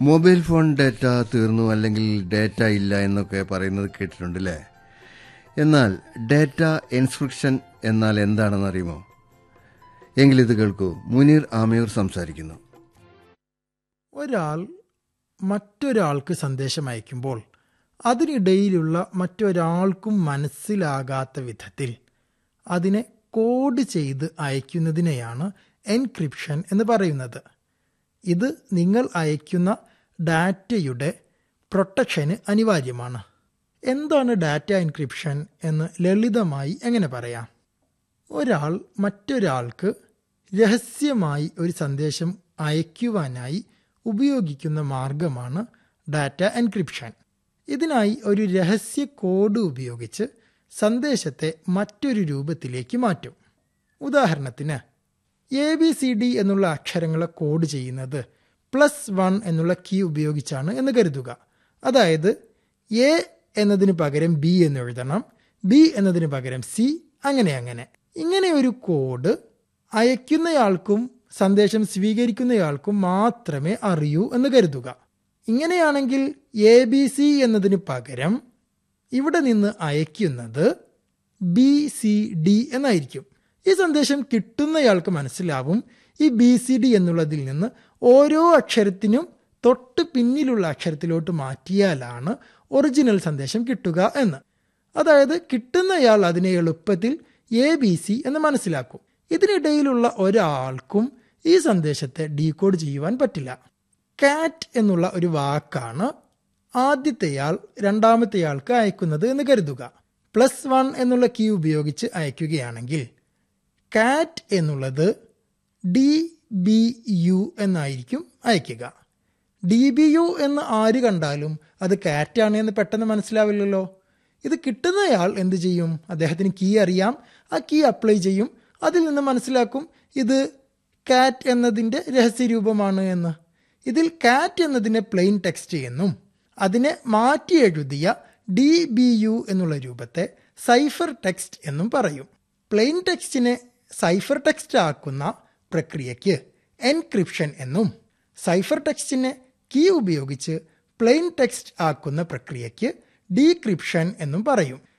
mobile phone data തീർന്നു അല്ലെങ്കിൽ data ഇല്ല എന്നൊക്കെ പറയുന്നത് കേട്ടിട്ടുണ്ടല്ലേ എന്നാൽ ഡാറ്റ എൻസ്ക്രിപ്ഷൻ എന്നാൽ എന്താണെന്ന് അറിയുമോ എങ്കിലിത് കേൾക്കൂ മുനീർ ആമയൂർ സംസാരിക്കുന്നു ഒരാൾ മറ്റൊരാൾക്ക് സന്ദേശം അയക്കുമ്പോൾ അതിനിടയിലുള്ള മറ്റൊരാൾക്കും മനസ്സിലാകാത്ത വിധത്തിൽ അതിനെ കോഡ് ചെയ്ത് അയക്കുന്നതിനെയാണ് എൻക്രിപ്ഷൻ എന്ന് പറയുന്നത് ഇത് നിങ്ങൾ അയക്കുന്ന ഡാറ്റയുടെ പ്രൊട്ടക്ഷന് അനിവാര്യമാണ് എന്താണ് ഡാറ്റ എൻക്രിപ്ഷൻ എന്ന് ലളിതമായി എങ്ങനെ പറയാം ഒരാൾ മറ്റൊരാൾക്ക് രഹസ്യമായി ഒരു സന്ദേശം അയക്കുവാനായി ഉപയോഗിക്കുന്ന മാർഗമാണ് ഡാറ്റ എൻക്രിപ്ഷൻ ഇതിനായി ഒരു രഹസ്യ കോഡ് ഉപയോഗിച്ച് സന്ദേശത്തെ മറ്റൊരു രൂപത്തിലേക്ക് മാറ്റും ഉദാഹരണത്തിന് എ ബി സി ഡി എന്നുള്ള അക്ഷരങ്ങളെ കോഡ് ചെയ്യുന്നത് പ്ലസ് വൺ എന്നുള്ള കീ ഉപയോഗിച്ചാണ് എന്ന് കരുതുക അതായത് എ എന്നതിന് പകരം ബി എന്ന് എഴുതണം ബി എന്നതിന് പകരം സി അങ്ങനെ അങ്ങനെ ഇങ്ങനെ ഒരു കോഡ് അയക്കുന്നയാൾക്കും സന്ദേശം സ്വീകരിക്കുന്നയാൾക്കും മാത്രമേ അറിയൂ എന്ന് കരുതുക ഇങ്ങനെയാണെങ്കിൽ എ ബി സി എന്നതിന് പകരം ഇവിടെ നിന്ന് അയക്കുന്നത് ബി സി ഡി എന്നായിരിക്കും ഈ സന്ദേശം കിട്ടുന്നയാൾക്ക് മനസ്സിലാവും ഈ ബി സി ഡി എന്നുള്ളതിൽ നിന്ന് ഓരോ അക്ഷരത്തിനും തൊട്ട് പിന്നിലുള്ള അക്ഷരത്തിലോട്ട് മാറ്റിയാലാണ് ഒറിജിനൽ സന്ദേശം കിട്ടുക എന്ന് അതായത് കിട്ടുന്നയാൾ അതിനെ എളുപ്പത്തിൽ എ ബി സി എന്ന് മനസ്സിലാക്കും ഇതിനിടയിലുള്ള ഒരാൾക്കും ഈ സന്ദേശത്തെ ഡീകോഡ് ചെയ്യുവാൻ പറ്റില്ല കാറ്റ് എന്നുള്ള ഒരു വാക്കാണ് ആദ്യത്തെയാൾ രണ്ടാമത്തെയാൾക്ക് അയക്കുന്നത് എന്ന് കരുതുക പ്ലസ് വൺ എന്നുള്ള കീ ഉപയോഗിച്ച് അയക്കുകയാണെങ്കിൽ കാറ്റ് എന്നുള്ളത് ഡി ബി യു എന്നായിരിക്കും അയക്കുക ഡി ബി യു എന്ന് ആര് കണ്ടാലും അത് കാറ്റാണ് എന്ന് പെട്ടെന്ന് മനസ്സിലാവില്ലല്ലോ ഇത് കിട്ടുന്നയാൾ എന്ത് ചെയ്യും അദ്ദേഹത്തിന് കീ അറിയാം ആ കീ അപ്ലൈ ചെയ്യും അതിൽ നിന്ന് മനസ്സിലാക്കും ഇത് കാറ്റ് എന്നതിൻ്റെ രഹസ്യരൂപമാണ് എന്ന് ഇതിൽ കാറ്റ് എന്നതിനെ പ്ലെയിൻ ടെക്സ്റ്റ് എന്നും അതിനെ മാറ്റി എഴുതിയ ഡി ബി യു എന്നുള്ള രൂപത്തെ സൈഫർ ടെക്സ്റ്റ് എന്നും പറയും പ്ലെയിൻ ടെക്സ്റ്റിനെ സൈഫർ ടെക്സ്റ്റ് ആക്കുന്ന പ്രക്രിയയ്ക്ക് എൻക്രിപ്ഷൻ എന്നും സൈഫർ ടെക്സ്റ്റിനെ കീ ഉപയോഗിച്ച് പ്ലെയിൻ ടെക്സ്റ്റ് ആക്കുന്ന പ്രക്രിയയ്ക്ക് ഡീക്രിപ്ഷൻ എന്നും പറയും